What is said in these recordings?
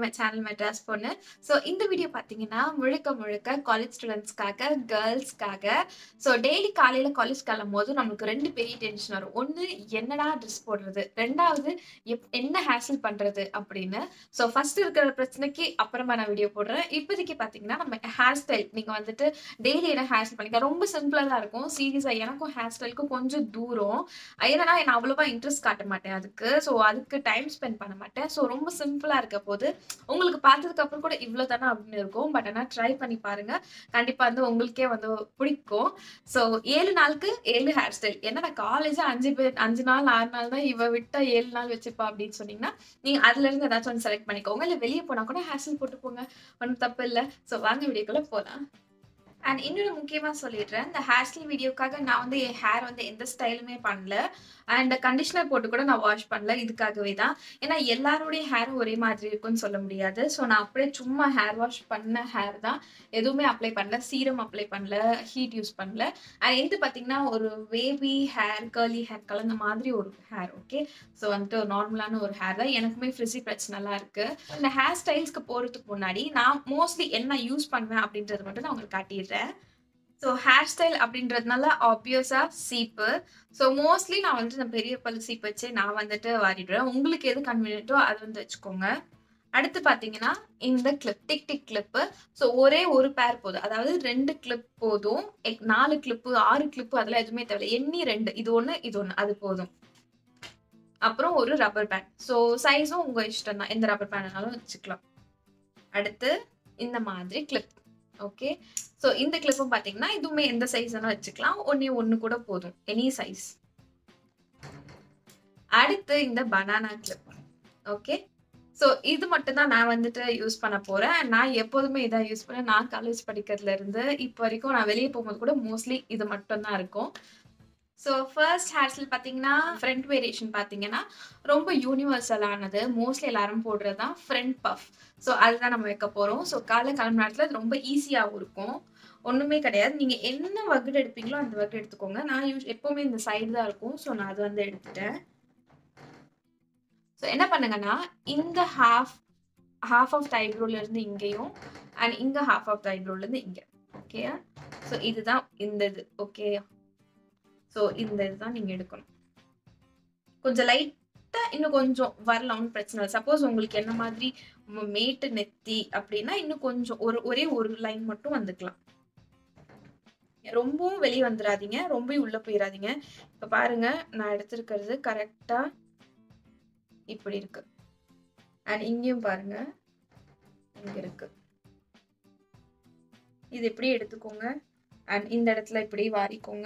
My channel Madras பொண்ணு so இந்த video பார்த்தீங்கன்னா முழுக்க முழுக்க காலேஜ் ஸ்டூடெண்ட்ஸ்க்காக கேர்ள்ஸ்க்காக ஸோ டெய்லி காலையில் காலேஜ் கிளம்பும் போது நம்மளுக்கு ரெண்டு பெரிய டென்ஷன் வரும் ஒன்று என்னடா ட்ரெஸ் போடுறது ரெண்டாவது எப் என்ன ஹேர்ஸ்டைல் பண்ணுறது அப்படின்னு ஸோ ஃபர்ஸ்ட் இருக்கிற பிரச்சனைக்கு அப்புறமா நான் வீடியோ போடுறேன் இப்போதைக்கு பார்த்தீங்கன்னா நம்ம ஹேர் ஸ்டைல் நீங்கள் வந்துட்டு டெய்லி என்ன ஹேர் ஸ்டைல் பண்ணிக்கலாம் ரொம்ப சிம்பிளாக தான் இருக்கும் சீரியஸாக எனக்கும் ஹேர் ஸ்டைலுக்கும் கொஞ்சம் தூரம் ஏன்னா நான் அவ்வளோவா இன்ட்ரெஸ்ட் காட்ட மாட்டேன் அதுக்கு ஸோ அதுக்கு டைம் ஸ்பெண்ட் பண்ண மாட்டேன் ஸோ ரொம்ப சிம்பிளாக இருக்க போது உங்களுக்கு பார்த்ததுக்கு அப்புறம் கூட இவ்வளோ தானே அப்படின்னு இருக்கும் பட் ஆனால் ட்ரை பண்ணி பாருங்க கண்டிப்பாக வந்து உங்களுக்கே வந்து பிடிக்கும் ஸோ ஏழு நாளுக்கு ஏழு ஹேர் ஸ்டைல் ஏன்னா நான் காலேஜ் அஞ்சு பேர் அஞ்சு நாள் ஆறு நாள் தான் இவ விட்டா ஏழு நாள் வச்சுப்பா அப்படின்னு சொன்னீங்கன்னா நீங்கள் அதுல இருந்து ஏதாச்சும் ஒன்று செலக்ட் பண்ணிக்கோங்க இல்லை வெளியே போனால் கூட ஹேர் ஸ்டைல் போட்டு போங்க ஒன்றும் தப்பு இல்லை ஸோ வாங்க வீடியோக்குள்ளே போகலாம் அண்ட் இன்னொரு முக்கியமாக சொல்லிடுறேன் இந்த ஹேர் ஸ்டைல் வீடியோக்காக நான் வந்து என் ஹேர் வந்து எந்த ஸ்டைலுமே பண்ணல அண்ட் கண்டிஷனர் போட்டு கூட நான் வாஷ் பண்ணல இதுக்காகவே தான் ஏன்னா எல்லாருடைய ஹேரும் ஒரே மாதிரி இருக்கும்னு சொல்ல முடியாது ஸோ நான் அப்படியே சும்மா ஹேர் வாஷ் பண்ண ஹேர் தான் எதுவுமே அப்ளை பண்ணல சீரம் அப்ளை பண்ணல ஹீட் யூஸ் பண்ணல அண்ட் இது பார்த்தீங்கன்னா ஒரு வேவி ஹேர் கர்லி ஹேர் கலந்த மாதிரி ஒரு ஹேர் ஓகே ஸோ வந்துட்டு ஒரு நார்மலான ஒரு ஹேர் தான் எனக்குமே ஃப்ரிஸி பிரச்சனைலாம் இருக்கு இந்த ஹேர் ஸ்டைல்ஸ்க்கு போகிறதுக்கு முன்னாடி நான் மோஸ்ட்லி என்ன யூஸ் பண்ணுவேன் அப்படின்றது மட்டும் நான் உங்களுக்கு காட்டிடுறேன் ஸோ ஹேர் ஸ்டைல் அப்படின்றதுனால ஆப்வியஸாக சீப்பு ஸோ மோஸ்ட்லி நான் வந்துட்டு இந்த பெரிய பல் சீப் வச்சு நான் வந்துட்டு வாரிடுவேன் உங்களுக்கு எது கன்வீனியன்ட்டோ அது வந்து வச்சுக்கோங்க அடுத்து பார்த்தீங்கன்னா இந்த clip tick tick clip so ஒரே ஒரு பேர் போதும் அதாவது ரெண்டு கிளிப் போதும் எக்- நாலு கிளிப்பு ஆறு கிளிப்பு அதெல்லாம் எதுவுமே தேவையில்லை எண்ணி ரெண்டு இது ஒன்று இது ஒன்று அது போதும் அப்புறம் ஒரு ரப்பர் பேண்ட் ஸோ சைஸும் உங்கள் இஷ்டம் தான் எந்த ரப்பர் பேண்ட்னாலும் வச்சுக்கலாம் அடுத்து இந்த மாதிரி கிளிப் ஓகே ஸோ இந்த கிளிப்பும் பார்த்தீங்கன்னா இதுவுமே எந்த சைஸ் வேணால் வச்சுக்கலாம் ஒன்றே ஒன்று கூட போதும் எனி சைஸ் அடுத்து இந்த பனானா கிளிப் ஓகே ஸோ இது மட்டும் தான் நான் வந்துட்டு யூஸ் பண்ண போகிறேன் நான் எப்போதுமே இதான் யூஸ் பண்ணேன் நான் காலேஜ் படிக்கிறதுல இருந்து இப்போ வரைக்கும் நான் வெளியே போகும்போது கூட மோஸ்ட்லி இது மட்டும் தான் இருக்கும் ஸோ ஃபர்ஸ்ட் ஹேர் ஸ்டைல் பார்த்தீங்கன்னா ஃப்ரண்ட் வேரியேஷன் பார்த்தீங்கன்னா ரொம்ப யூனிவர்சலானது மோஸ்ட்லி எல்லாரும் போடுறது தான் ஃப்ரண்ட் பஃப் ஸோ அதுதான் நம்ம வைக்க போகிறோம் ஸோ காலை கிளம்பு நேரத்தில் அது ரொம்ப ஈஸியாகவும் இருக்கும் ஒன்றுமே கிடையாது நீங்கள் என்ன வகுடு எடுப்பீங்களோ அந்த வகுடு எடுத்துக்கோங்க நான் யூஸ் எப்போவுமே இந்த சைடு தான் இருக்கும் ஸோ நான் அது வந்து எடுத்துட்டேன் ஸோ என்ன பண்ணுங்கன்னா இந்த ஹாஃப் ஹாஃப் ஆஃப் இருந்து இங்கேயும் அண்ட் இங்கே ஹாஃப் ஆஃப் இருந்து இங்கே ஓகே ஸோ இதுதான் இந்த இது ஓகே ஸோ இந்த இதுதான் நீங்கள் எடுக்கணும் கொஞ்சம் லைட்டாக இன்னும் கொஞ்சம் வரலாம்னு பிரச்சனை இல்லை சப்போஸ் உங்களுக்கு என்ன மாதிரி ம- மேட்டு நெத்தி அப்படின்னா இன்னும் கொஞ்சம் ஒரு ஒரே ஒரு லைன் மட்டும் வந்துக்கலாம் ரொம்பவும் வெளியே வந்துடாதீங்க ரொம்ப உள்ள போயிடாதீங்க இப்போ பாருங்க நான் எடுத்திருக்கிறது கரெக்டா இப்படி இருக்கு அண்ட் இங்கேயும் பாருங்க இங்க இருக்கு இது இப்படி எடுத்துக்கோங்க அண்ட் இந்த இடத்துல இப்படி வாரிக்கோங்க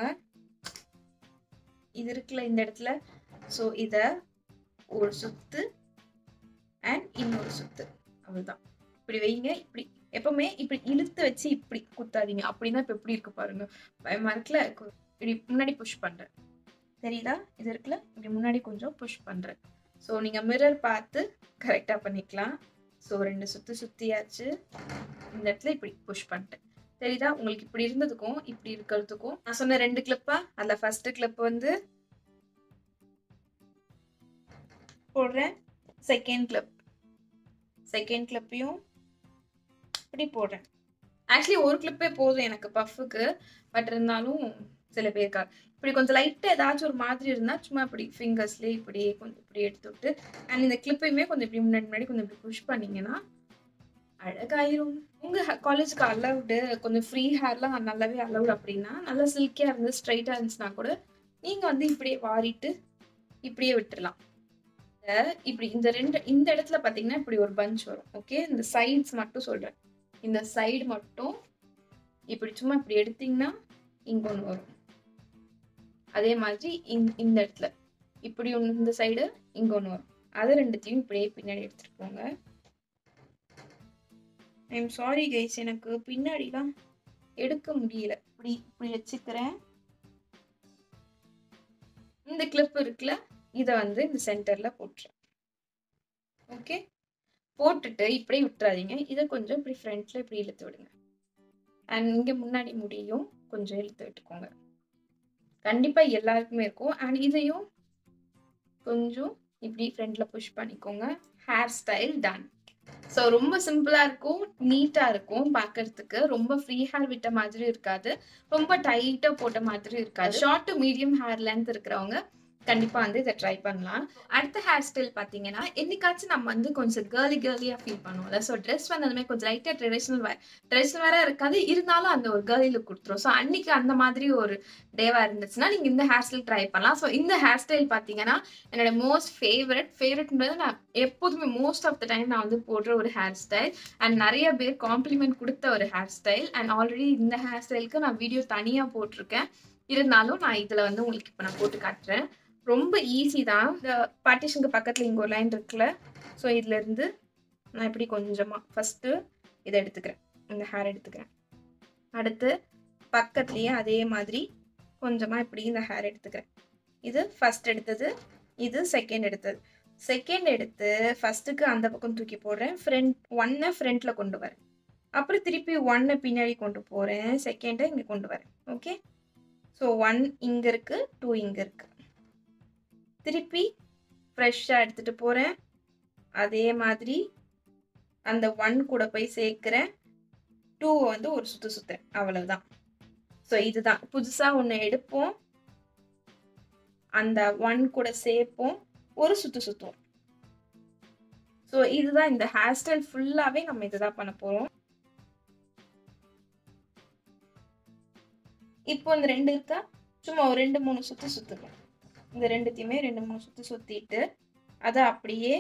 இது இருக்குல்ல இந்த இடத்துல ஸோ இத ஒரு சுத்து அண்ட் இன்னொரு சுத்து அவ்வளவுதான் இப்படி வைங்க இப்படி எப்பவுமே இப்படி இழுத்து வச்சு இப்படி குத்தாதீங்க அப்படின்னா இப்ப எப்படி இருக்கு பாருங்க பயமா இருக்குல்ல கு- இப்படி முன்னாடி புஷ் பண்றேன் தெரியுதா இது இருக்குல்ல இப்படி முன்னாடி கொஞ்சம் புஷ் பண்றேன் ஸோ நீங்க மிரர் பார்த்து கரெக்டா பண்ணிக்கலாம் ஸோ ரெண்டு சுத்து சுத்தியாச்சு இந்த இடத்துல இப்படி புஷ் பண்ணிட்டேன் தெரியுதா உங்களுக்கு இப்படி இருந்ததுக்கும் இப்படி இருக்கிறதுக்கும் நான் சொன்ன ரெண்டு கிளிப்பா அதுல ஃபர்ஸ்ட் கிளிப் வந்து போடுறேன் செகண்ட் கிளிப் செகண்ட் கிளிப்பையும் இப்படி போடுறேன் ஆக்சுவலி ஒரு கிளிப்பே போதும் எனக்கு பஃபுக்கு பட் இருந்தாலும் சில பேருக்கா இப்படி கொஞ்சம் லைட்டாக ஏதாச்சும் ஒரு மாதிரி இருந்தால் சும்மா இப்படி ஃபிங்கர்ஸ்லேயே இப்படி கொஞ்சம் இப்படி எடுத்து விட்டு அண்ட் இந்த கிளிப்பையுமே கொஞ்சம் இப்படி முன்னாடி முன்னாடி கொஞ்சம் இப்படி புஷ் பண்ணீங்கன்னா அழகாயிரும் உங்கள் காலேஜுக்கு அலவுடு கொஞ்சம் ஃப்ரீ ஹேர்லாம் நல்லாவே அலவுட் அப்படின்னா நல்லா சில்கியாக இருந்து ஸ்ட்ரைட்டாக இருந்துச்சுன்னா கூட நீங்கள் வந்து இப்படியே வாரிட்டு இப்படியே விட்டுறலாம் இத இப்படி இந்த ரெண்டு இந்த இடத்துல பார்த்தீங்கன்னா இப்படி ஒரு பஞ்ச் வரும் ஓகே இந்த சைட்ஸ் மட்டும் சொல்கிறேன் இந்த சைடு மட்டும் இப்படி சும்மா இப்படி எடுத்தீங்கன்னா இங்க ஒன்று வரும் அதே மாதிரி இந்- இந்த இடத்துல இப்படி ஒன்று இந்த சைடு இங்க ஒன்று வரும் அது ரெண்டுத்தையும் இப்படியே பின்னாடி எடுத்துட்டு போங்க ஐம் சாரி கைஸ் எனக்கு பின்னாடிலாம் எடுக்க முடியல இப்படி இப்படி வச்சுக்கிறேன் இந்த கிளிப் இருக்குல்ல இதை வந்து இந்த சென்டர்ல போட்டுறேன் ஓகே போட்டுட்டு இப்படியே விட்டுறாதீங்க இதை கொஞ்சம் இப்படி ஃப்ரண்ட்ல இப்படி இழுத்து விடுங்க அண்ட் இங்க முன்னாடி முடியும் கொஞ்சம் இழுத்து விட்டுக்கோங்க கண்டிப்பா எல்லாருக்குமே இருக்கும் அண்ட் இதையும் கொஞ்சம் இப்படி ஃப்ரண்ட்ல புஷ் பண்ணிக்கோங்க ஹேர் ஸ்டைல் டன் ஸோ ரொம்ப சிம்பிளா இருக்கும் நீட்டா இருக்கும் பார்க்கறதுக்கு ரொம்ப ஃப்ரீ ஹேர் விட்ட மாதிரி இருக்காது ரொம்ப டைட்டா போட்ட மாதிரி இருக்காது short to medium hair length இருக்கிறவங்க கண்டிப்பா வந்து இதை ட்ரை பண்ணலாம் அடுத்த ஹேர் ஸ்டைல் பார்த்தீங்கன்னா என்னைக்காச்சும் நம்ம வந்து கொஞ்சம் கேர்லி கேர்லியா ஃபீல் பண்ணுவோம்ல ஸோ ட்ரெஸ் வந்ததுமே கொஞ்சம் லைட்டாக ட்ரெடிஷ்னல் வேர் ட்ரெடிஷ்னல் வேற இருக்காது இருந்தாலும் அந்த ஒரு கேர்லி லுக் கொடுத்துரும் ஸோ அன்னைக்கு அந்த மாதிரி ஒரு டேவா இருந்துச்சுன்னா நீங்க இந்த ஹேர் ஸ்டைல் ட்ரை பண்ணலாம் ஸோ இந்த ஹேர் ஸ்டைல் பார்த்தீங்கன்னா என்னோட மோஸ்ட் ஃபேவரட் ஃபேவரட்ன்றது நான் எப்போதுமே மோஸ்ட் ஆஃப் த டைம் நான் வந்து போடுற ஒரு ஹேர் ஸ்டைல் அண்ட் நிறைய பேர் காம்ப்ளிமெண்ட் கொடுத்த ஒரு ஹேர் ஸ்டைல் அண்ட் ஆல்ரெடி இந்த ஹேர் ஸ்டைலுக்கு நான் வீடியோ தனியாக போட்டிருக்கேன் இருந்தாலும் நான் இதில் வந்து உங்களுக்கு இப்போ நான் போட்டு காட்டுறேன் ரொம்ப ஈஸி தான் இந்த பார்ட்டிஷனுக்கு பக்கத்தில் இங்கே ஒரு லைன் இருக்குல்ல ஸோ இதுலேருந்து நான் இப்படி கொஞ்சமாக ஃபஸ்ட்டு இதை எடுத்துக்கிறேன் இந்த ஹேர் எடுத்துக்கிறேன் அடுத்து பக்கத்துலேயே அதே மாதிரி கொஞ்சமாக இப்படி இந்த ஹேர் எடுத்துக்கிறேன் இது ஃபஸ்ட் எடுத்தது இது செகண்ட் எடுத்தது செகண்ட் எடுத்து ஃபஸ்ட்டுக்கு அந்த பக்கம் தூக்கி போடுறேன் ஃப்ரண்ட் ஒன்னை ஃப்ரண்ட்டில் கொண்டு வரேன் அப்புறம் திருப்பி ஒன்னை பின்னாடி கொண்டு போகிறேன் செகண்டை இங்கே கொண்டு வரேன் ஓகே ஸோ ஒன் இங்கே இருக்குது டூ இங்கே இருக்குது திருப்பி ஃப்ரெஷ்ஷாக எடுத்துகிட்டு போகிறேன் அதே மாதிரி அந்த ஒன் கூட போய் சேர்க்குறேன் டூ வந்து ஒரு சுற்று சுற்றுறேன் அவ்வளவுதான் ஸோ இதுதான் புதுசாக ஒன்று எடுப்போம் அந்த ஒன் கூட சேர்ப்போம் ஒரு சுற்று சுற்றுவோம் ஸோ இதுதான் இந்த ஹேர் ஸ்டைல் ஃபுல்லாகவே நம்ம இதுதான் பண்ண போகிறோம் இப்போ இந்த ரெண்டு இருக்கா சும்மா ஒரு ரெண்டு மூணு சுற்று சுற்றுக்கலாம் இந்த ரெண்டுத்தையுமே ரெண்டு மூணு சுற்றி சுற்றிட்டு அதை அப்படியே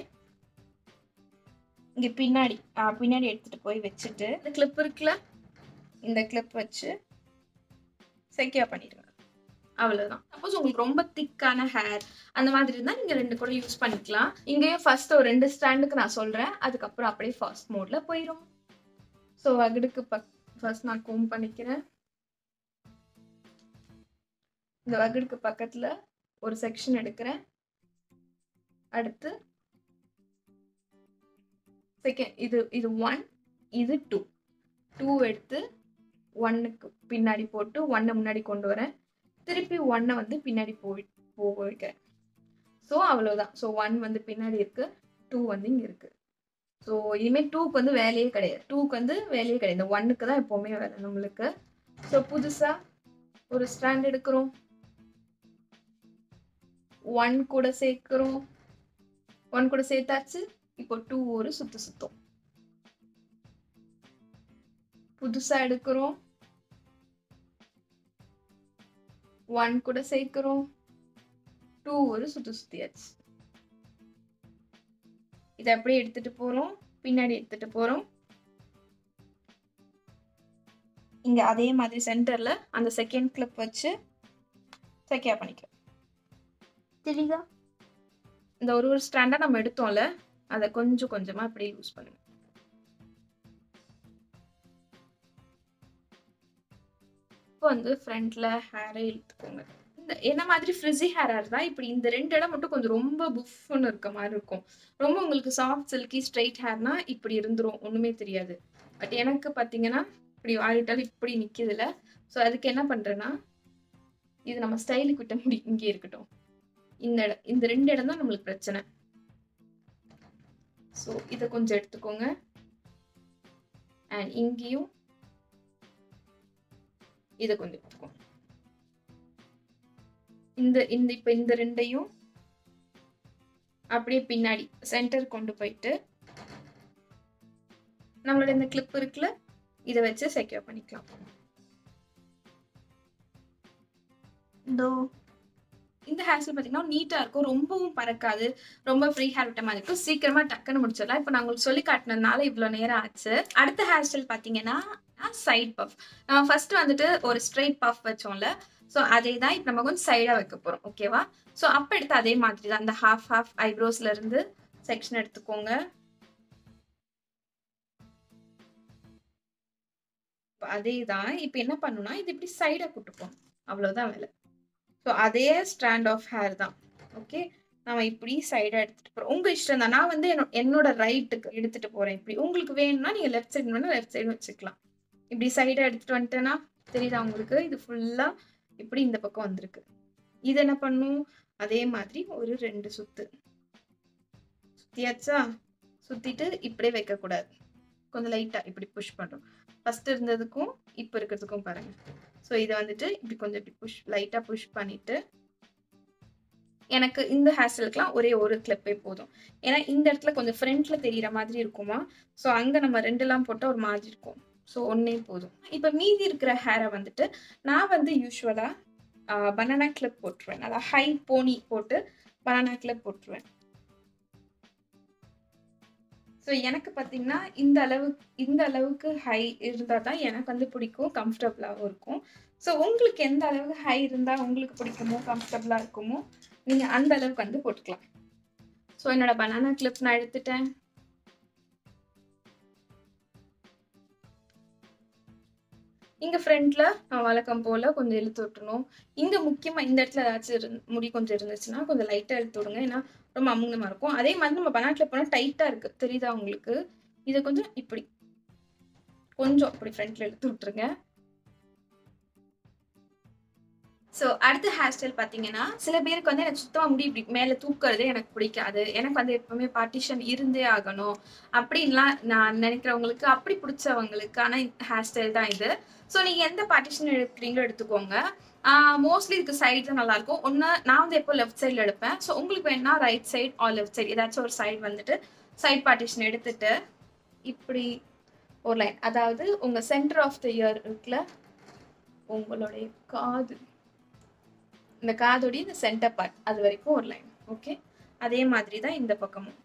இங்கே பின்னாடி ஆ, பின்னாடி எடுத்துகிட்டு போய் வச்சுட்டு இந்த கிளிப் இருக்குல்ல இந்த கிளிப் வச்சு செக்யூர் பண்ணிடுங்க அவ்வளவுதான் சப்போஸ் உங்களுக்கு ரொம்ப திக்கான ஹேர் அந்த மாதிரி இருந்தால் நீங்கள் ரெண்டு கூட யூஸ் பண்ணிக்கலாம் இங்கேயும் ஃபர்ஸ்ட் ஒரு ரெண்டு ஸ்டாண்டுக்கு நான் சொல்கிறேன் அதுக்கப்புறம் அப்படியே ஃபர்ஸ்ட் மோடில் போயிடும் ஸோ வகுடுக்கு பக் ஃபர்ஸ்ட் நான் கோம் பண்ணிக்கிறேன் இந்த வகுடுக்கு பக்கத்தில் ஒரு செக்ஷன் எடுக்கிறேன் அடுத்து செகண்ட் இது இது ஒன் இது டூ டூ எடுத்து ஒன்னுக்கு பின்னாடி போட்டு ஒன்னை முன்னாடி கொண்டு வரேன் திருப்பி ஒன்னை வந்து பின்னாடி போய் போக வைக்கிறேன் ஸோ அவ்வளோதான் ஸோ ஒன் வந்து பின்னாடி இருக்கு டூ வந்து இங்கே இருக்கு ஸோ இனிமேல் டூக்கு வந்து வேலையே கிடையாது டூக்கு வந்து வேலையே கிடையாது இந்த ஒன்னுக்கு தான் எப்போவுமே வேலை நம்மளுக்கு ஸோ புதுசாக ஒரு ஸ்டாண்ட் எடுக்கிறோம் ஒன் கூட சேர்க்கிறோம் ஒன் கூட சேர்த்தாச்சு இப்போ டூ ஒரு சுத்து சுத்தம் புதுசா எடுக்கிறோம் ஒன் கூட சேர்க்கிறோம் டூ ஒரு சுத்து சுத்தியாச்சு இதை அப்படியே எடுத்துட்டு போறோம் பின்னாடி எடுத்துட்டு போறோம் இங்க அதே மாதிரி சென்டர்ல அந்த செகண்ட் கிளிப் வச்சு செக்கியா பண்ணிக்கலாம் தெரியுதா இந்த ஒரு ஒரு ஸ்டாண்டா நம்ம எடுத்தோம்ல அதை கொஞ்சம் கொஞ்சமா அப்படியே யூஸ் பண்ணுங்க இப்போ வந்து ஃப்ரண்ட்ல ஹேரை இழுத்துக்கோங்க இந்த என்ன மாதிரி ஃப்ரிஸி ஹேரா இருந்தா இப்படி இந்த ரெண்டு இடம் மட்டும் கொஞ்சம் ரொம்ப புஃப்னு இருக்க மாதிரி இருக்கும் ரொம்ப உங்களுக்கு சாஃப்ட் சில்கி ஸ்ட்ரைட் ஹேர்னா இப்படி இருந்துரும் ஒண்ணுமே தெரியாது பட் எனக்கு பாத்தீங்கன்னா இப்படி ஆடிட்டாலும் இப்படி நிக்குதுல ஸோ அதுக்கு என்ன பண்றேன்னா இது நம்ம ஸ்டைலுக்கு விட்ட முடி இங்கே இருக்கட்டும் இந்த இடம் இந்த ரெண்டு இடம் தான் நம்மளுக்கு பிரச்சனை ஸோ இதை கொஞ்சம் எடுத்துக்கோங்க அண்ட் இங்கேயும் இதை கொஞ்சம் எடுத்துக்கோங்க இந்த இந்த இப்ப இந்த ரெண்டையும் அப்படியே பின்னாடி சென்டர் கொண்டு போயிட்டு நம்மளோட இந்த கிளிப் இருக்குல்ல இதை வச்சு செக்யூர் பண்ணிக்கலாம் இதோ இந்த ஹேர் ஸ்டைல் பார்த்தீங்கன்னா நீட்டாக இருக்கும் ரொம்பவும் பறக்காது ரொம்ப ஃப்ரீ ஹேர் விட்ட மாதிரி இருக்கும் சீக்கிரமா டக்குன்னு முடிச்சிடலாம் இப்போ நான் உங்களுக்கு சொல்லி காட்டினதுனால இவ்வளோ நேரம் ஆச்சு அடுத்த ஹேர் ஸ்டைல் பார்த்தீங்கன்னா சைட் பஃப் நம்ம ஃபர்ஸ்ட் வந்துட்டு ஒரு ஸ்ட்ரைட் பஃப் வச்சோம்ல ஸோ அதே தான் இப்போ நம்ம கொஞ்சம் சைடாக வைக்க போகிறோம் ஓகேவா ஸோ அப்போ எடுத்து அதே மாதிரி தான் அந்த ஹாஃப் ஹாஃப் ஐப்ரோஸ்ல இருந்து செக்ஷன் எடுத்துக்கோங்க இப்ப அதே தான் இப்போ என்ன பண்ணணும்னா இது இப்படி சைடாக கூட்டுப்போம் அவ்வளோதான் வேலை ஸோ அதே ஸ்ட்ராண்ட் ஆஃப் ஹேர் தான் ஓகே நம்ம இப்படி சைடாக எடுத்துட்டு போகிறோம் உங்கள் இஷ்டம் தான் நான் வந்து என்னோ- என்னோட ரைட்டுக்கு எடுத்துட்டு போகிறேன் இப்படி உங்களுக்கு வேணும்னா நீங்கள் லெஃப்ட் சைடு வேணால் லெஃப்ட் சைடு வச்சுக்கலாம் இப்படி சைடாக எடுத்துட்டு வந்துட்டேன்னா தெரியுதா உங்களுக்கு இது ஃபுல்லாக இப்படி இந்த பக்கம் வந்திருக்கு இது என்ன பண்ணும் அதே மாதிரி ஒரு ரெண்டு சுத்து சுத்தியாச்சா சுத்திட்டு இப்படியே வைக்கக்கூடாது கொஞ்சம் லைட்டா இப்படி புஷ் பண்றோம் ஃபர்ஸ்ட் இருந்ததுக்கும் இப்போ இருக்கிறதுக்கும் பாருங்க ஸோ இதை வந்துட்டு இப்படி கொஞ்சம் இப்படி புஷ் லைட்டா புஷ் பண்ணிட்டு எனக்கு இந்த ஹேர் ஸ்டைலுக்குலாம் ஒரே ஒரு கிளிப்பே போதும் ஏன்னா இந்த இடத்துல கொஞ்சம் ஃப்ரண்ட்ல தெரியற மாதிரி இருக்குமா ஸோ அங்க நம்ம ரெண்டுலாம் போட்டால் ஒரு மாதிரி இருக்கும் ஸோ ஒன்னே போதும் இப்போ மீதி இருக்கிற ஹேரை வந்துட்டு நான் வந்து யூஸ்வலா பனானா கிளிப் போட்டுருவேன் நல்லா ஹை போனி போட்டு பனானா கிளிப் போட்டுருவேன் ஸோ எனக்கு பார்த்தீங்கன்னா இந்த அளவு இந்த அளவுக்கு ஹை இருந்தால் தான் எனக்கு வந்து பிடிக்கும் கம்ஃபர்டபுளாகவும் இருக்கும் ஸோ உங்களுக்கு எந்த அளவுக்கு ஹை இருந்தால் உங்களுக்கு பிடிக்குமோ கம்ஃபர்டபுளாக இருக்குமோ நீங்கள் அந்த அளவுக்கு வந்து போட்டுக்கலாம் ஸோ என்னோட பனானா கிளிப் நான் எடுத்துட்டேன் இங்க ஃப்ரண்ட்ல நான் வழக்கம் போல கொஞ்சம் இழுத்து விட்டுணும் இங்க முக்கியமா இந்த இடத்துல ஏதாச்சும் இருந்து முடி கொஞ்சம் இருந்துச்சுன்னா கொஞ்சம் லைட்டா இழுத்து விடுங்க ஏன்னா ரொம்ப அமுங்கமா இருக்கும் அதே மாதிரி நம்ம பனாட்ல போனா டைட்டா இருக்கு தெரியுதா உங்களுக்கு இதை கொஞ்சம் இப்படி கொஞ்சம் இப்படி ஃப்ரண்ட்ல இழுத்து விட்டுருங்க ஸோ அடுத்த ஹேர் ஸ்டைல் பார்த்தீங்கன்னா சில பேருக்கு வந்து எனக்கு சுத்தமாக முடி இப்படி மேலே தூக்குறதே எனக்கு பிடிக்காது எனக்கு வந்து எப்பவுமே பார்ட்டிஷன் இருந்தே ஆகணும் அப்படின்லாம் நான் நினைக்கிறவங்களுக்கு அப்படி பிடிச்சவங்களுக்கான ஹேர் ஸ்டைல் தான் இது ஸோ நீங்கள் எந்த பார்ட்டிஷன் எடுக்கிறீங்களோ எடுத்துக்கோங்க மோஸ்ட்லி இதுக்கு சைடு தான் நல்லாயிருக்கும் ஒன்று நான் வந்து எப்போ லெஃப்ட் சைடில் எடுப்பேன் ஸோ உங்களுக்கு வேணா right side or left side ஏதாச்சும் ஒரு சைடு வந்துட்டு சைட் பார்ட்டிஷன் எடுத்துட்டு இப்படி ஒரு லைன் அதாவது உங்கள் சென்டர் ஆஃப் த இயர் இருக்குல்ல உங்களுடைய காது இந்த காதோடைய இந்த சென்டர் பார்ட் அது வரைக்கும் ஒரு லைன் ஓகே அதே மாதிரி தான் இந்த பக்கமும்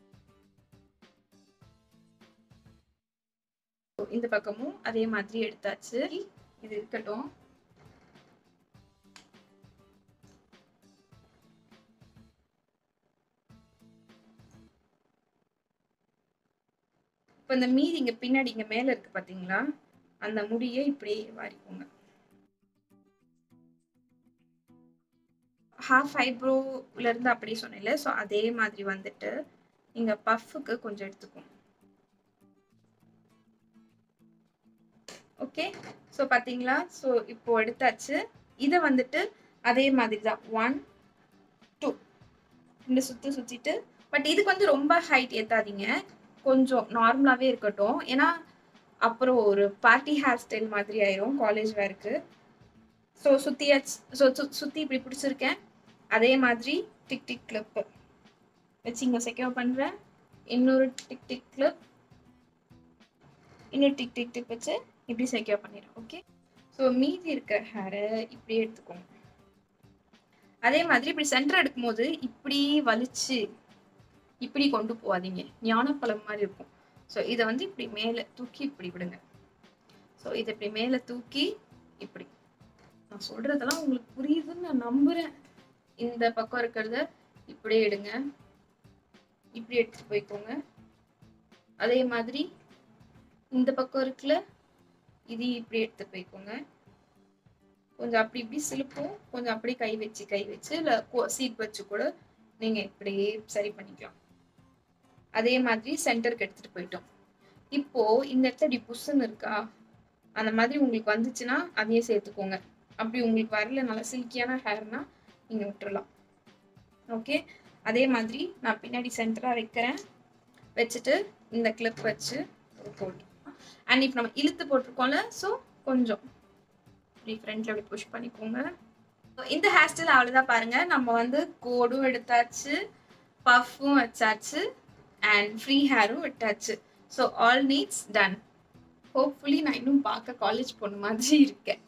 இந்த பக்கமும் அதே மாதிரி எடுத்தாச்சு இது இருக்கட்டும் இப்போ இந்த மீதி இங்க பின்னாடி இங்க மேல இருக்கு பாத்தீங்களா அந்த முடியை இப்படியே வாரிக்கோங்க ஹாஃப் ஐப்ரோல இருந்து அப்படியே சொன்னேன்ல ஸோ அதே மாதிரி வந்துட்டு இங்க பஃப்புக்கு கொஞ்சம் எடுத்துக்கும் ஓகே ஸோ பார்த்தீங்களா ஸோ இப்போ எடுத்தாச்சு இதை வந்துட்டு அதே மாதிரி தான் ஒன் டூ இந்த சுற்றி சுற்றிட்டு பட் இதுக்கு வந்து ரொம்ப ஹைட் ஏற்றாதீங்க கொஞ்சம் நார்மலாகவே இருக்கட்டும் ஏன்னா அப்புறம் ஒரு பார்ட்டி ஹேர் ஸ்டைல் மாதிரி ஆயிரும் காலேஜ் வேருக்கு ஸோ சுற்றியாச்சு ஸோ சுற்றி இப்படி பிடிச்சிருக்கேன் அதே மாதிரி டிக் டிக் கிளிப்பு வச்சு இங்கே செக்யூர் பண்ணுறேன் இன்னொரு டிக் டிக் கிளிப் இன்னொரு டிக் டிக் டிக் வச்சு இப்படி செக்யூர் பண்ணிடுறேன் ஓகே ஸோ மீதி இருக்கிற ஹேரை இப்படி எடுத்துக்கோங்க அதே மாதிரி இப்படி சென்டர் எடுக்கும்போது இப்படி வலிச்சு இப்படி கொண்டு போகாதீங்க ஞானப்பழம் மாதிரி இருக்கும் ஸோ இதை வந்து இப்படி மேலே தூக்கி இப்படி விடுங்க ஸோ இதை இப்படி மேலே தூக்கி இப்படி நான் சொல்றதெல்லாம் உங்களுக்கு புரியுதுன்னு நான் நம்புறேன் இந்த பக்கம் இருக்கிறத இப்படியே எடுங்க இப்படி எடுத்துட்டு போய்க்கோங்க அதே மாதிரி இந்த பக்கம் இருக்குல்ல இது இப்படி எடுத்து போய்க்கோங்க கொஞ்சம் அப்படி இப்படி சிலுப்பும் கொஞ்சம் அப்படி கை வச்சு கை வச்சு இல்லை சீட் வச்சு கூட நீங்க இப்படியே சரி பண்ணிக்கலாம் அதே மாதிரி சென்டருக்கு எடுத்துட்டு போயிட்டோம் இப்போ இந்த இடத்துல இப்படி புஷ்ன்னு இருக்கா அந்த மாதிரி உங்களுக்கு வந்துச்சுன்னா அதையே சேர்த்துக்கோங்க அப்படி உங்களுக்கு வரல நல்லா சில்கியான ஹேர்னா நீங்க விட்டுறலாம் ஓகே அதே மாதிரி நான் பின்னாடி சென்டரா வைக்கிறேன் வச்சுட்டு இந்த கிளிப் வச்சு ஒரு போட்டு அண்ட் இப்போ நம்ம இழுத்து போட்டிருக்கோம்ல ஸோ கொஞ்சம் இப்படி ஃப்ரண்ட்ல அப்படி புஷ் பண்ணிக்கோங்க இந்த ஹேர் ஸ்டைல் அவ்வளோதான் பாருங்க நம்ம வந்து கோடும் எடுத்தாச்சு பஃப்பும் வச்சாச்சு அண்ட் ஃப்ரீ ஹேரும் விட்டாச்சு so all needs done hopefully நான் இன்னும் பார்க்க காலேஜ் போன மாதிரி இருக்கேன்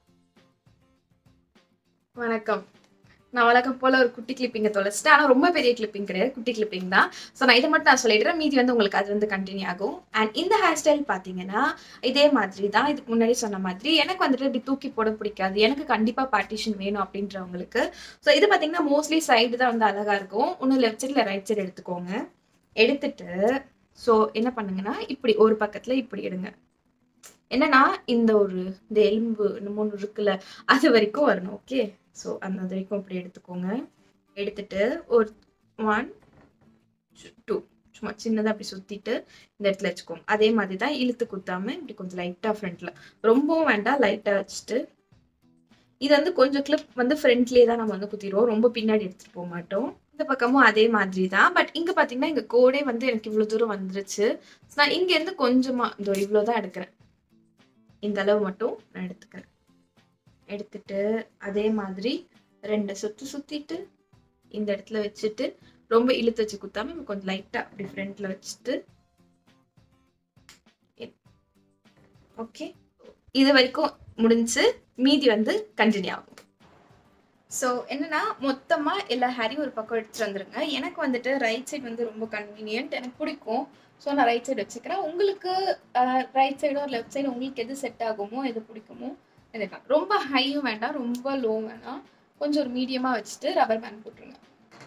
வணக்கம் நான் வழக்கம் போல ஒரு குட்டி கிளிப்பிங்க தொலைச்சிட்டேன் ஆனால் ரொம்ப பெரிய கிளிப்பிங் கிடையாது குட்டி கிளிப்பிங் தான் ஸோ நான் இதை மட்டும் நான் சொல்லிடுறேன் மீதி வந்து உங்களுக்கு அது வந்து கண்டினியூ ஆகும் அண்ட் இந்த ஹேர் ஸ்டைல் பார்த்தீங்கன்னா இதே மாதிரி தான் இதுக்கு முன்னாடி சொன்ன மாதிரி எனக்கு வந்துட்டு இப்படி தூக்கி போட பிடிக்காது எனக்கு கண்டிப்பாக பார்ட்டிஷன் வேணும் அப்படின்றவங்களுக்கு ஸோ இது பார்த்தீங்கன்னா மோஸ்ட்லி சைடு தான் வந்து அழகாக இருக்கும் ஒன்று லெஃப்ட் சைடு இல்லை ரைட் சைடு எடுத்துக்கோங்க எடுத்துட்டு ஸோ என்ன பண்ணுங்கன்னா இப்படி ஒரு பக்கத்தில் இப்படி எடுங்க என்னன்னா இந்த ஒரு இந்த எலும்பு மூணு இருக்குல்ல அது வரைக்கும் வரணும் ஓகே ஸோ அந்த அது வரைக்கும் இப்படி எடுத்துக்கோங்க எடுத்துட்டு ஒரு ஒன் டூ சும்மா சின்னதாக அப்படி சுற்றிட்டு இந்த இடத்துல வச்சுக்கோங்க அதே மாதிரி தான் இழுத்து குத்தாம இப்படி கொஞ்சம் லைட்டாக ஃப்ரண்ட்ல ரொம்பவும் வேண்டாம் லைட்டாக வச்சுட்டு இது வந்து கொஞ்சம் கிளிப் வந்து ஃப்ரண்ட்லேயே தான் நம்ம வந்து குத்திடுவோம் ரொம்ப பின்னாடி எடுத்துகிட்டு போக மாட்டோம் இந்த பக்கமும் அதே மாதிரி தான் பட் இங்க பாத்தீங்கன்னா இங்க கோடே வந்து எனக்கு இவ்வளவு தூரம் வந்துருச்சு So, நான் இங்க இருந்து கொஞ்சமா இதோ இவ்வளவுதான் எடுக்கிறேன் இந்த அளவு மட்டும் நான் எடுத்துக்கிறேன் எடுத்துட்டு அதே மாதிரி ரெண்டு சுத்து சுத்திட்டு இந்த இடத்துல வச்சுட்டு ரொம்ப இழுத்து வச்சு குத்தாம கொஞ்சம் லைட்டா அப்படி ஃப்ரண்ட்ல வச்சுட்டு ஓகே இது வரைக்கும் முடிஞ்சு மீதி வந்து கண்டினியூ ஆகும் ஸோ என்னன்னா மொத்தமா எல்லா ஹேரையும் ஒரு பக்கம் எடுத்துட்டு வந்துருங்க எனக்கு வந்துட்டு ரைட் சைடு வந்து ரொம்ப கன்வீனியன்ட் எனக்கு பிடிக்கும் ஸோ நான் ரைட் சைடு வச்சுக்கிறேன் உங்களுக்கு ரைட் சைடோ லெஃப்ட் சைடு உங்களுக்கு எது செட் ஆகுமோ எது பிடிக்குமோ எடுக்கலாம் ரொம்ப ஹையும் வேண்டாம் ரொம்ப லோ வேணாம் கொஞ்சம் ஒரு மீடியமா வச்சுட்டு ரப்பர் பேண்ட் போட்டுருங்க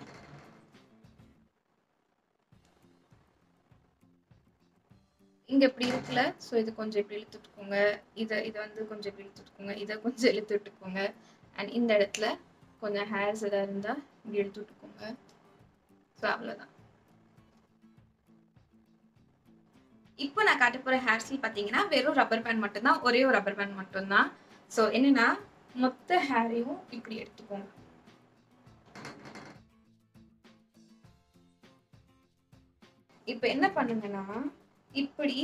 இங்க இப்படி இருக்குல்ல ஸோ இது கொஞ்சம் இப்படி இழுத்துட்டுக்கோங்க இதை இதை வந்து கொஞ்சம் இப்படி இழுத்துட்டுக்கோங்க இதை கொஞ்சம் இழுத்து விட்டுக்கோங்க அண்ட் இந்த இடத்துல கொஞ்சம் ஹேர்ஸ் எதாவது இருந்தால் இப்படி இழுத்து விட்டுக்கோங்க ஸோ அவ்வளோதான் இப்போ நான் காட்ட போகிற ஹேர் ஸ்டைல் பார்த்தீங்கன்னா வெறும் ரப்பர் பேண்ட் மட்டும்தான் ஒரே ஒரு ரப்பர் பேண்ட் மட்டும்தான் ஸோ என்னன்னா மொத்த ஹேரையும் இப்படி எடுத்துக்கோங்க இப்போ என்ன பண்ணுங்கன்னா இப்படி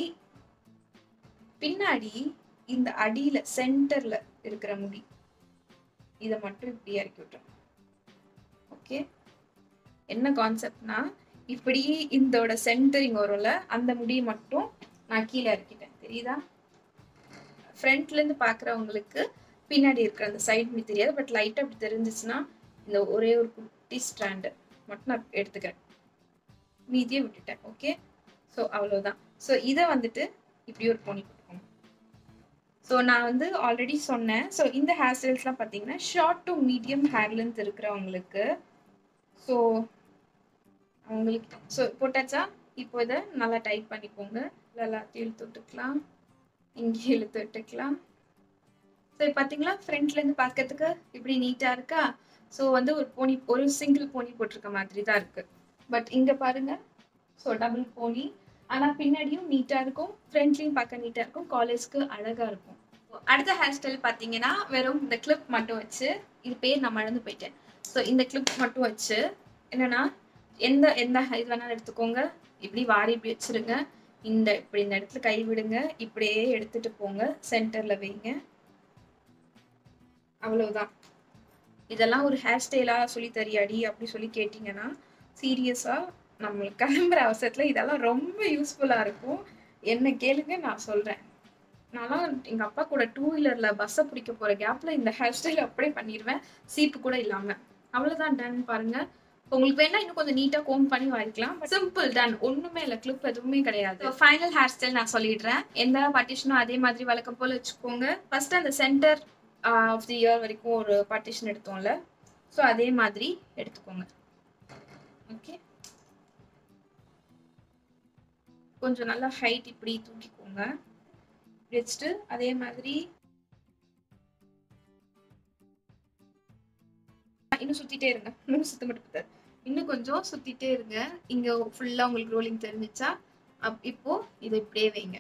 பின்னாடி இந்த அடியில சென்டர்ல இருக்கிற முடி இதை மட்டும் இப்படி இறக்கி விட்டுரும் ஓகே என்ன கான்செப்ட்னா இப்படி இதோட சென்டர் இங்க வரும்ல அந்த முடியை மட்டும் நான் கீழே இறக்கிட்டேன் தெரியுதா ஃப்ரண்ட்ல இருந்து பாக்குறவங்களுக்கு பின்னாடி இருக்கிற அந்த சைடு முடி தெரியாது பட் லைட்டா அப்படி தெரிஞ்சிச்சுன்னா இந்த ஒரே ஒரு குட்டி ஸ்டாண்டு மட்டும் நான் எடுத்துக்கிறேன் மீதியை விட்டுட்டேன் ஓகே ஸோ அவ்வளோதான் ஸோ இதை வந்துட்டு இப்படி ஒரு போனி போட்டுக்கோங்க ஸோ நான் வந்து ஆல்ரெடி சொன்னேன் ஸோ இந்த ஹேர் ஸ்டைல்ஸ்லாம் பார்த்தீங்கன்னா short to medium hair length இருக்கிறவங்களுக்கு ஸோ அவங்களுக்கு ஸோ போட்டாச்சா இப்போ இதை நல்லா டைட் பண்ணிக்கோங்க எல்லாத்தையும் இழுத்து விட்டுக்கலாம் இங்கே இழுத்து விட்டுக்கலாம் ஸோ இப்போ பார்த்தீங்களா ஃப்ரண்ட்லேருந்து பார்க்கறதுக்கு இப்படி நீட்டாக இருக்கா ஸோ வந்து ஒரு போனி ஒரு சிங்கிள் போனி போட்டிருக்க மாதிரி தான் இருக்குது பட் இங்கே பாருங்க ஸோ டபுள் போனி ஆனால் பின்னாடியும் நீட்டாக இருக்கும் ஃப்ரண்ட்லேயும் பார்க்க நீட்டாக இருக்கும் காலேஜ்க்கு அழகாக இருக்கும் அடுத்த ஹேர் ஸ்டைல் பார்த்தீங்கன்னா வெறும் இந்த கிளிப் மட்டும் வச்சு இது பேர் நான் மறந்து போயிட்டேன் ஸோ இந்த கிளிப் மட்டும் வச்சு என்னன்னா எந்த எந்த இது வேணாலும் எடுத்துக்கோங்க இப்படி வாரி இப்படி வச்சிருங்க இந்த இப்படி இந்த இடத்துல கை விடுங்க இப்படியே எடுத்துட்டு போங்க சென்டர்ல வைங்க அவ்வளவுதான் இதெல்லாம் ஒரு ஹேர் ஸ்டைலா சொல்லி தரியாடி அப்படி சொல்லி கேட்டிங்கன்னா சீரியஸா நம்மளுக்கு கிளம்புற அவசரத்துல இதெல்லாம் ரொம்ப யூஸ்ஃபுல்லா இருக்கும் என்ன கேளுங்க நான் சொல்றேன் நான்லாம் எங்க அப்பா கூட டூ வீலர்ல பஸ்ஸை பிடிக்க போற கேப்ல இந்த ஹேர் ஸ்டைல் அப்படியே பண்ணிடுவேன் சீப்பு கூட இல்லாம அவ்வளவுதான் டன் பாருங்க உங்களுக்கு வேணா இன்னும் கொஞ்சம் நீட்டா கோம் பண்ணி வாங்கிக்கலாம் சிம்பிள் டன் ஒண்ணுமே இல்ல கிளிப் எதுவுமே கிடையாது ஃபைனல் ஹேர் ஸ்டைல் நான் சொல்லிடுறேன் எந்த பார்ட்டிஷனும் அதே மாதிரி வழக்கம் போல வச்சுக்கோங்க ஃபர்ஸ்ட் அந்த சென்டர் ஆஃப் தி இயர் வரைக்கும் ஒரு பார்ட்டிஷன் எடுத்தோம்ல ஸோ அதே மாதிரி எடுத்துக்கோங்க ஓகே கொஞ்சம் நல்லா ஹைட் இப்படி தூக்கிக்கோங்க இப்படி வச்சுட்டு அதே மாதிரி இன்னும் சுத்திட்டே இருங்க இன்னும் சுத்த மட்டும் பத்தாது. இன்னும் கொஞ்சம் சுத்திட்டே இருங்க இங்க ஃபுல்லா உங்களுக்கு ரோலிங் தெரிஞ்சிச்சா அப் இப்போ இதை இப்படியே வைங்க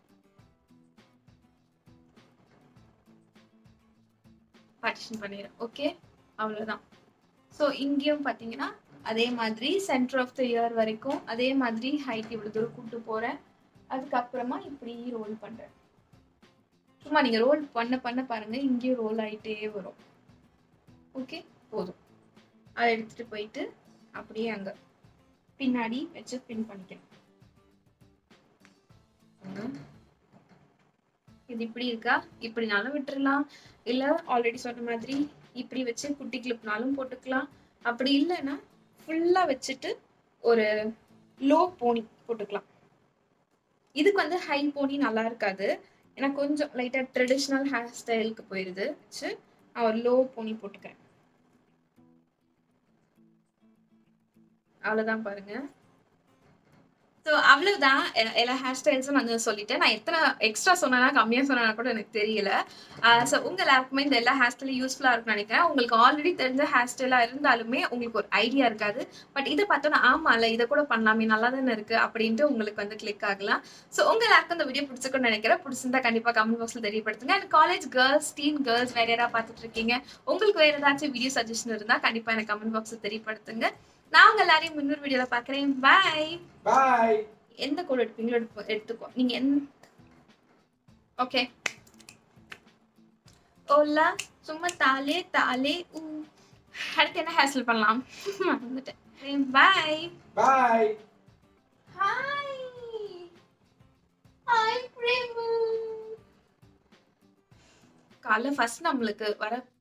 பார்ட்டிஷன் பண்ணிடுறேன் ஓகே அவ்வளவுதான் ஸோ இங்கேயும் பார்த்தீங்கன்னா அதே மாதிரி சென்டர் ஆஃப் த இயர் வரைக்கும் அதே மாதிரி ஹைட் இவ்வளோ தூரம் கூட்டு போகிறேன் அதுக்கப்புறமா இப்படி ரோல் பண்ணுறேன் சும்மா நீங்கள் ரோல் பண்ண பண்ண பாருங்க இங்கேயும் ரோல் ஆகிட்டே வரும் ஓகே போதும் அதை எடுத்துட்டு போயிட்டு அப்படியே அங்கே பின்னாடி வச்சு பின் பண்ணிக்கிறேன் பாருங்க. இது இப்படி இருக்கா இப்படினாலும் விட்டுறலாம் இல்லை ஆல்ரெடி சொன்ன மாதிரி இப்படி வச்சு குட்டி கிளிப்னாலும் போட்டுக்கலாம் அப்படி இல்லைன்னா ஃபுல்லாக வச்சுட்டு ஒரு லோ போனி போட்டுக்கலாம் இதுக்கு வந்து ஹை போனி நல்லா இருக்காது ஏன்னா கொஞ்சம் லைட்டாக ட்ரெடிஷ்னல் ஹேர் ஸ்டைலுக்கு போயிடுது வச்சு நான் ஒரு லோ போனி போட்டுக்கிறேன் அவ்வளோதான் பாருங்க ஸோ அவ்வளவுதான் எ- எல்லா ஹேர் ஸ்டைல்ஸும் நான் வந்து சொல்லிட்டேன் நான் எத்தனை எக்ஸ்ட்ரா சொன்னா கம்மியாக சொன்னா கூட எனக்கு தெரியல ஸோ உங்க எல்லாருக்குமே இந்த எல்லா ஹேர் ஸ்டைலும் யூஸ்ஃபுல்லாக இருக்கும்னு நினைக்கிறேன் உங்களுக்கு ஆல்ரெடி தெரிஞ்ச ஹேர் ஸ்டைலாக இருந்தாலுமே உங்களுக்கு ஒரு ஐடியா இருக்காது பட் இதை பார்த்தோன்னா ஆமாம்ல இதை கூட பண்ணலாமே நல்லா தானே இருக்கு அப்படின்ட்டு உங்களுக்கு வந்து கிளிக் ஆகலாம் ஸோ உங்க எல்லாருக்கும் இந்த வீடியோ பிடிச்சிருக்கும்னு நினைக்கிறேன் பிடிச்சிருந்தா கண்டிப்பாக கமெண்ட் பாக்ஸில் தெரியப்படுத்துங்க and college girls teen girls வேற யாராவது பார்த்துட்டு இருக்கீங்க உங்களுக்கு வேற ஏதாச்சும் வீடியோ சஜஷன் இருந்தால் கண்டிப்பாக எனக்கு கமெண்ட் பாக்ஸில் தெரியப்படுத்துங்க நான் உங்க எல்லாரையும் இன்னொரு வீடியோல பாக்குறேன் பாய் பாய் எந்த கோட் எடுப்பீங்களோ எடுப்போ- எடுத்துக்கோ நீங்க எந்த ஓகே ஓலா சும்மா தாலே தாலே ஊ அடுத்து என்ன ஹேசல் பண்ணலாம் மறந்துட்டேன் bye bye hi hi Prem காலைல ஃபர்ஸ்ட் நம்மளுக்கு வர